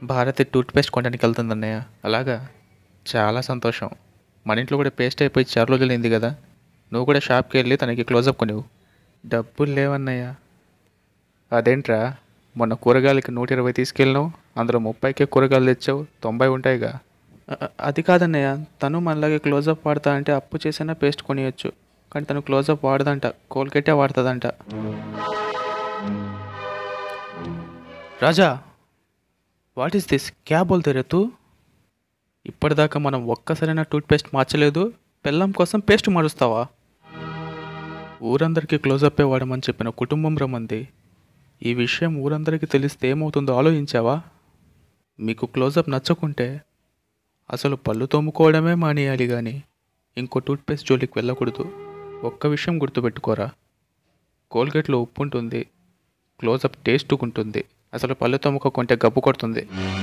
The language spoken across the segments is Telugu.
భారతి టూత్పేస్ట్ కొనడానికి వెళ్తుంది అన్నయ్య అలాగా చాలా సంతోషం మన ఇంట్లో కూడా పేస్ట్ అయిపోయి చాలా రోజులు అయింది కదా నువ్వు కూడా షాప్కి వెళ్ళి తనకి క్లోజప్ కొనివు డబ్బులు లేవన్నయ్య అదేంట్రా మొన్న కూరగాయలకి నూట ఇరవై తీసుకెళ్ళినావు అందులో ముప్పైకే కూరగాయలు తెచ్చావు తొంభై ఉంటాయిగా అ- అది కాదన్నయ్య తను మనలాగే క్లోజప్ వాడతా అంటే అప్పు చేసినా పేస్ట్ కొనియచ్చు కానీ తను క్లోజప్ వాడదంట కోల్గేటే వాడుతుందంట రాజా వాట్ ఈస్ దిస్ క్యా బోల్తే రే తూ ఇప్పటిదాకా మనం ఒక్కసారైనా టూత్పేస్ట్ మార్చలేదు పెళ్ళం కోసం పేస్ట్ మారుస్తావా ఊరందరికీ క్లోజప్పే వాడమని చెప్పిన కుటుంబం రమ్మంది ఈ విషయం ఊరందరికీ తెలిస్తే ఏమవుతుందో ఆలోచించావా మీకు క్లోజప్ నచ్చకుంటే అసలు పళ్ళు తోముకోవడమే మానేయాలి కానీ ఇంకో టూత్పేస్ట్ జోలికి వెళ్ళకూడదు ఒక్క విషయం గుర్తుపెట్టుకోరా కోల్గేట్లో ఉప్పు ఉంటుంది క్లోజప్ టేస్ట్ ఉంటుంది అసలు పళ్ళు తోముకోకుంటే గబ్బు కొడుతుంది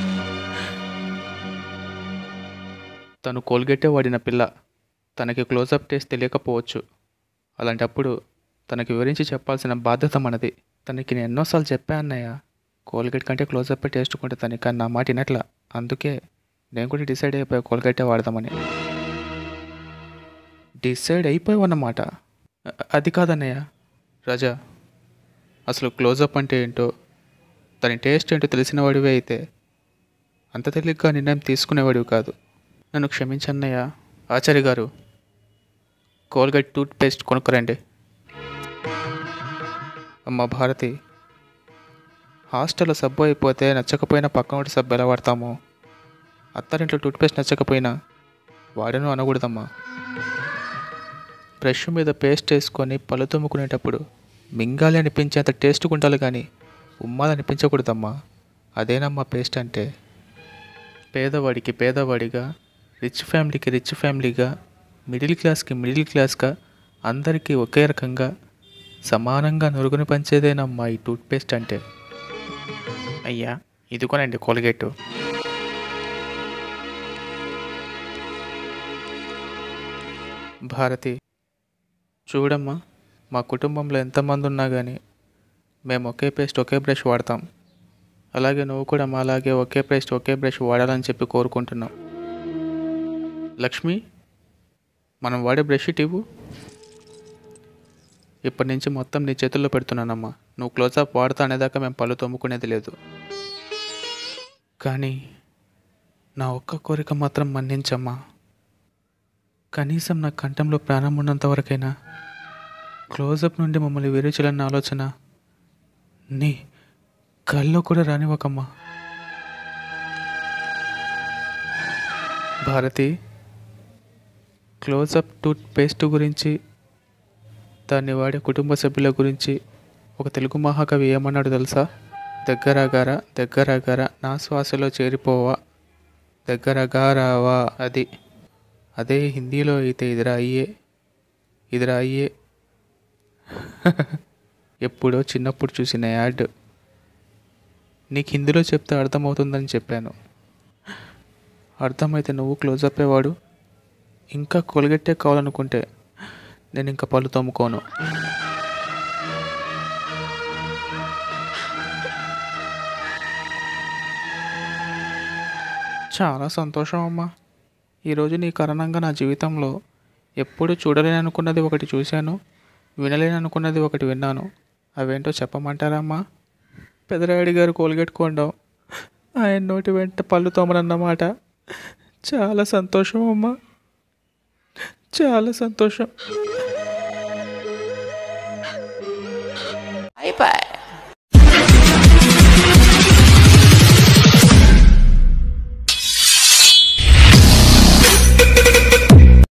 తను కోల్గేటే వాడిన పిల్ల తనకి క్లోజప్ టేస్ట్ తెలియకపోవచ్చు అలాంటప్పుడు తనకి వివరించి చెప్పాల్సిన బాధ్యత మనది తనకి నేను ఎన్నోసార్లు చెప్పా అన్నయ్య కోల్గేట్ కంటే క్లోజప్ టేస్ట్ కొంటే తనకి కానీ నా మాట వినట్లా అందుకే నేను కూడా డిసైడ్ అయిపోయా కోల్గేటే వాడదామని డిసైడ్ అయిపోయావన్నమాట అ- అది కాదన్నయ్య రాజా అసలు క్లోజప్ అంటే ఏంటో దాని టేస్ట్ ఏంటో తెలిసిన వాడివే అయితే అంత తేలిగ్గా నిర్ణయం తీసుకునేవాడివి కాదు నన్ను క్షమించన్నయ్య ఆచార్య గారు కోల్గేట్ టూత్ పేస్ట్ కొనుక్కురండి అమ్మ భారతి హాస్టల్లో సబ్బు అయిపోతే నచ్చకపోయినా పక్కన ఒకటి సబ్బు ఎలా వాడతామో అత్తారింట్లో టూత్ పేస్ట్ నచ్చకపోయినా వాడను అనకూడదమ్మా బ్రష్ మీద పేస్ట్ వేసుకొని పళ్ళు తుమ్ముకునేటప్పుడు మింగాలి అనిపించేంత టేస్ట్ ఉండాలి కానీ ఉమ్మాలి అనిపించకూడదమ్మా అదేనమ్మా పేస్ట్ అంటే పేదవాడికి పేదవాడిగా రిచ్ ఫ్యామిలీకి రిచ్ ఫ్యామిలీగా మిడిల్ క్లాస్కి మిడిల్ క్లాస్గా అందరికీ ఒకే రకంగా సమానంగా నురుగుని పంచేదేనమ్మా ఈ టూత్పేస్ట్ అంటే అయ్యా ఇదిగోనండి కోల్గేటు భారతి చూడమ్మా మా కుటుంబంలో ఎంతమంది ఉన్నా కానీ మేము ఒకే పేస్ట్ ఒకే బ్రష్ వాడతాం అలాగే నువ్వు కూడా మాలాగే ఒకే పేస్ట్ ఒకే బ్రష్ వాడాలని చెప్పి కోరుకుంటున్నాం లక్ష్మి మనం వాడే బ్రష్ ఇటు ఇవ్వు ఇప్పటి నుంచి మొత్తం నీ చేతుల్లో పెడుతున్నానమ్మా నువ్వు క్లోజప్ వాడతా అనేదాకా మేము పళ్ళు తోముకునేది లేదు కానీ నా ఒక్క కోరిక మాత్రం మన్నించమ్మా కనీసం నా కంఠంలో ప్రాణం ఉన్నంత వరకైనా క్లోజప్ నుండి మమ్మల్ని వేరు చేయాలన్న ఆలోచన నీ కల్లో కూడా రానివ్వకమ్మా భారతి క్లోజప్ టూత్ పేస్ట్ గురించి దాన్ని వాడే కుటుంబ సభ్యుల గురించి ఒక తెలుగు మహాకవి ఏమన్నాడు తెలుసా దగ్గరగారా దగ్గరగారా నా శ్వాసలో చేరిపోవా దగ్గరగారావా అది అదే హిందీలో అయితే ఇదిరా అయ్యే ఇదిరా అయ్యే ఎప్పుడో చిన్నప్పుడు చూసిన యాడ్ నీకు హిందీలో చెప్తే అర్థమవుతుందని చెప్పాను అర్థమైతే నువ్వు క్లోజ్ అప్పేవాడు ఇంకా కొలగట్టే కావాలనుకుంటే నేను ఇంకా పళ్ళు తోముకోను చాలా సంతోషం అమ్మా ఈరోజు నీ కారణంగా నా జీవితంలో ఎప్పుడు చూడలేని అనుకున్నది ఒకటి చూశాను వినలేని అనుకున్నది ఒకటి విన్నాను అవేంటో చెప్పమంటారా అమ్మా పెదరాయుడి గారు కోల్గేట్ కొండం ఆయన నోటి వెంట పళ్ళు తోమనన్నమాట చాలా సంతోషం అమ్మా చాలా సంతోషం